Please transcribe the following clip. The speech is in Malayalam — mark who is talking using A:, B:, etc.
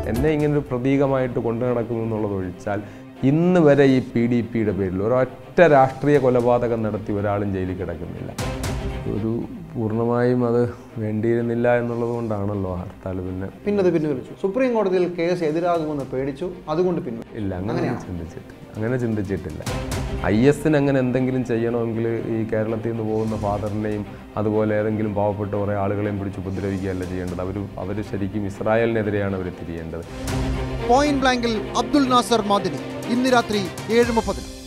A: എന്നെ ഇങ്ങനെ ഒരു പ്രതീകമായിട്ട് കൊണ്ടു നടക്കുന്നു എന്നുള്ളത് ഒഴിച്ചാൽ ഇന്ന് വരെ ഈ പി ഡി പിയുടെ പേരിൽ ഒരൊറ്റ രാഷ്ട്രീയ കൊലപാതകം നടത്തി ഒരാളും ജയിലിൽ കിടക്കുന്നില്ല ഒരു പൂർണ്ണമായും അത് വേണ്ടിയിരുന്നില്ല എന്നുള്ളത് കൊണ്ടാണല്ലോ ഹർത്താൽ പിന്നെ
B: പിന്നത് പിൻവലിച്ചു സുപ്രീം കോടതിയിൽ കേസ് എതിരാകുമെന്ന് പേടിച്ചു അതുകൊണ്ട് പിൻവലിച്ചു
A: ഇല്ല അങ്ങനെ ചിന്തിച്ചിട്ട് അങ്ങനെ ചിന്തിച്ചിട്ടില്ല ഐ എസിന് അങ്ങനെ എന്തെങ്കിലും ചെയ്യണമെങ്കിൽ ഈ കേരളത്തിൽ നിന്ന് പോകുന്ന ഫാദറിനെയും അതുപോലെ ഏതെങ്കിലും പാവപ്പെട്ട കുറേ ആളുകളെയും പിടിച്ച് ഉപദ്രവിക്കുകയല്ല ചെയ്യേണ്ടത് അവർ അവർ ശരിക്കും ഇസ്രായേലിനെതിരെയാണ് അവർ തിരിയേണ്ടത്
C: പോയിന്റ് ബ്ലാങ്കിൽ അബ്ദുൾ നാസർ മാദിനി ഇന്ന് രാത്രി ഏഴ് മുപ്പതിന്